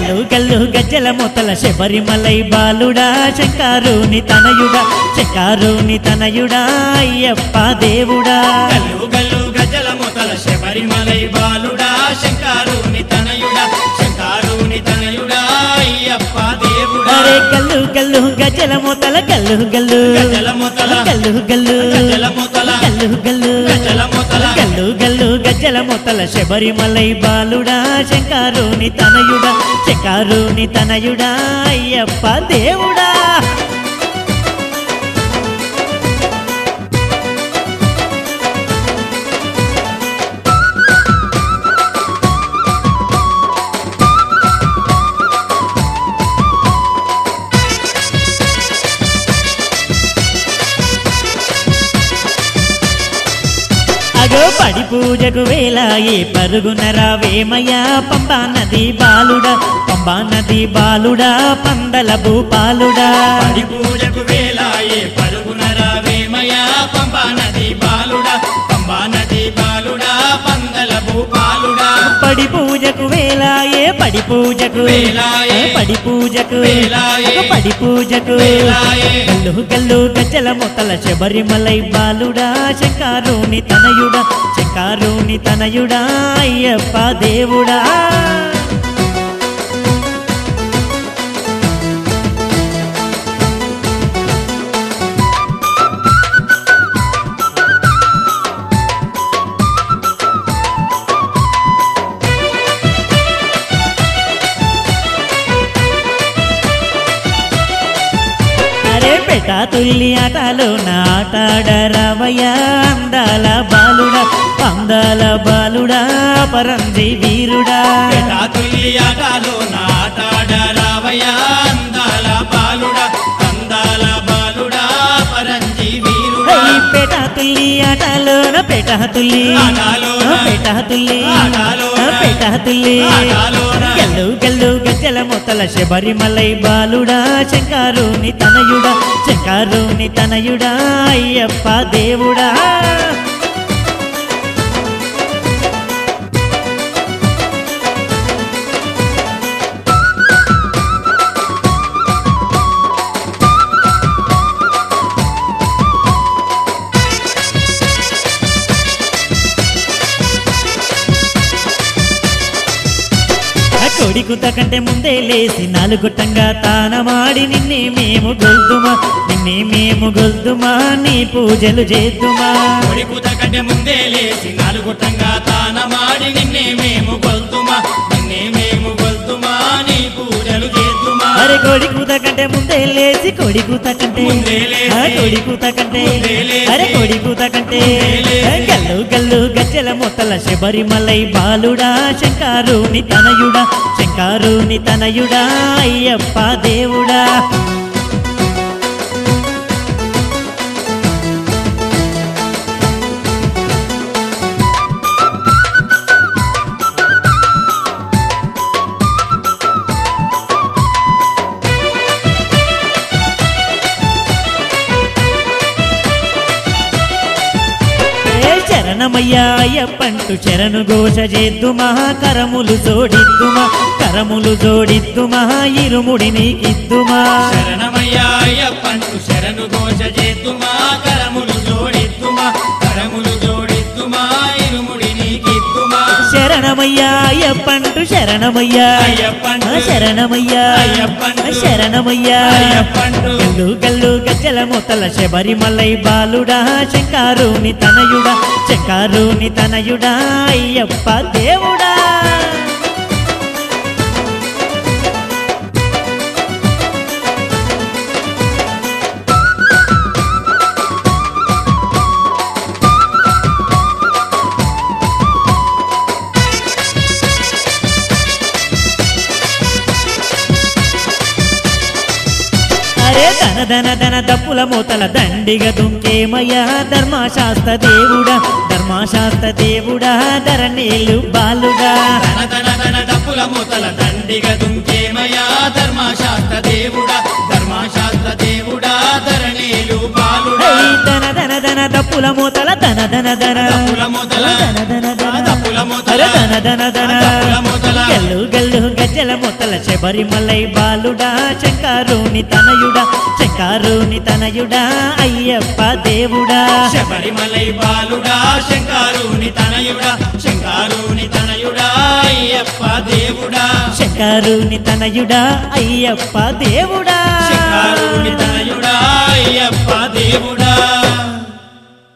గల్లు గల్లు గజ్జల మొతల శబరిమలై బాలుడా శంకారుని తనయుడా శంకారుని తనయుడా అయ్యప్ప దేవుడా గల్లు గల్లు గజల మొతల శబరిమలై బాలుడా శంకారుని తనయుడా శంకారుని తనయుడా అయ్యప్ప దేవుడా అరే గల్లు గల్లు గజ్జల మొతల గల్లు గల్లు గజల మొతల గల్లు గల్లు గజల మొతల గల్లు గల్లు గజల మొతల గల్లు గల్లు గజ్జల మొతల శబరిమలై బాలుడా శంకారుని తనయుడా శంకారుని తనయుడా అయ్యప్ప దేవుడా అగో పడి పూజకు వేలాయే పరుగున రావేమయ్యా పంబా నది బాలుడా పంబా నది బాలుడా పందల భూపాలుడా పడి పూజకు వేలాయే పరుగున రావేమయా పంబా నది బాలుడా పంబా నది బాలుడా పందల భూపాలుడా పడి పూజకు వేలాయే పడి పూజకు వేలాయే. పడి పూజకు వేలాయే. అగో పడి పూజకు వేలాయే. గల్లు గల్లు గజ్జల మొత్తల శబరిమలై బాలుడా శంకారుని తనయుడా శంకారుని తనయుడా అయ్యప్ప దేవుడా అరే పెట్ట తుల్లి ఆటలో నాటాడరవయ్య అందాల బాలుడా అందాల బాలుడా పరంజి వీరుడా పెటా తుల్లి ఆటలో నాటాడ రావయ్య అందాల బాలుడా అందాల బాలుడా పరంజి వీరుడా హై పేట తుల్లి ఆటలోన పేట తుల్లి ఆటలోన. పేట తుల్లి ఆటలోన. పేట తుల్లి ఆటలోన. గల్లు గల్లు గజ్జల మొత్తల శబరిమలై బాలుడా శంకారుని తనయుడా శంకారుని తనయుడా అయ్యప్ప దేవుడా ఆ కోడి కుత కంటే ముందే లేసి నాలుగుట్టంగా తానమాడి నిన్నే మేము గొల్దుమా నిన్నే మేము గొల్దుమా నీ పూజలు చేద్దుమా కొడి కూత కంటే ముందే లేచి నాలుగుట్టంగా తానమాడి నిన్నే మేము గొల్తుమా నిన్నే మేము గొల్తుమా నీ పూజలు చేద్దుమా అరే కోడి కూత కంటే ముందే లేచి కోడి కూత కంటే ముందే లేచి. ఆ కోడి కూత కంటే ముందే లేచి. అరే కోడి కూత కంటే ముందే లేచి. ఆ గల్లు గల్లు గజ్జల మొత్తల శబరిమలై బాలుడా శంకారుని తనయుడా శంకారుని తనయుడా అయ్యప్ప దేవుడా ఏ శరణమయ్యా అయ్యప్పంటు శరణు ఘోష చేద్దుమా కరములు జోడిద్దుమా కరములు జోడిద్దుమా ఇరుముడి నీకిద్దుమా శరణమయ్యా అయ్యప్పంటు శరణు ఘోష చేద్దుమా కరములు జోడిద్దుమా కరములు జోడిద్దుమా ఇరుముడి నీకిద్దుమా శరణమయ్యా అయ్యప్పంటు శరణమయ్యా అయ్యప్పంటు. ఆ శరణమయ్యా అయ్యప్పంటు. ఆ శరణమయ్యా అయ్యప్పంటు. గల్లు గల్లు గజ్జల మొత్తల శబరిమలై బాలుడా శంకారుని తనయుడా శంకారుని తనయుడా అయ్యప్ప దేవుడా అరే ధన ధన ధన దప్పుల మూతల దండిగ దుంకేమయ్యా ధర్మశాస్త్ర దేవుడా ధర్మశాస్త్ర దేవుడా ధరణీలు బాలుడా ధన ధన ధన డప్పుల మూతల దండిగ దుంకేమయా ధర్మశాస్త్ర దేవుడా ధర్మశాస్త్ర దేవుడా ధరణీలు బాలుడా హై ధన ధన ధన దప్పుల మూతల ధన ధన ధన దప్పుల మూతల ధన ధన ధన దప్పుల మూతల అరే ధన ధన ధన దప్పుల మూతల గల్లు గల్లు గజ్జల ముత్యాల మొత్తల శబరిమలై బాలుడా శంకారుని తనయుడా శంకారుని తనయుడా అయ్యప్ప దేవుడా శబరిమలై బాలుడా శంకారుని తనయుడా శంకారుని తనయుడా అయ్యప్ప దేవుడా శంకారుని తనయుడా అయ్యప్ప దేవుడా శంకారుని తనయుడా అయ్యప్ప దేవుడా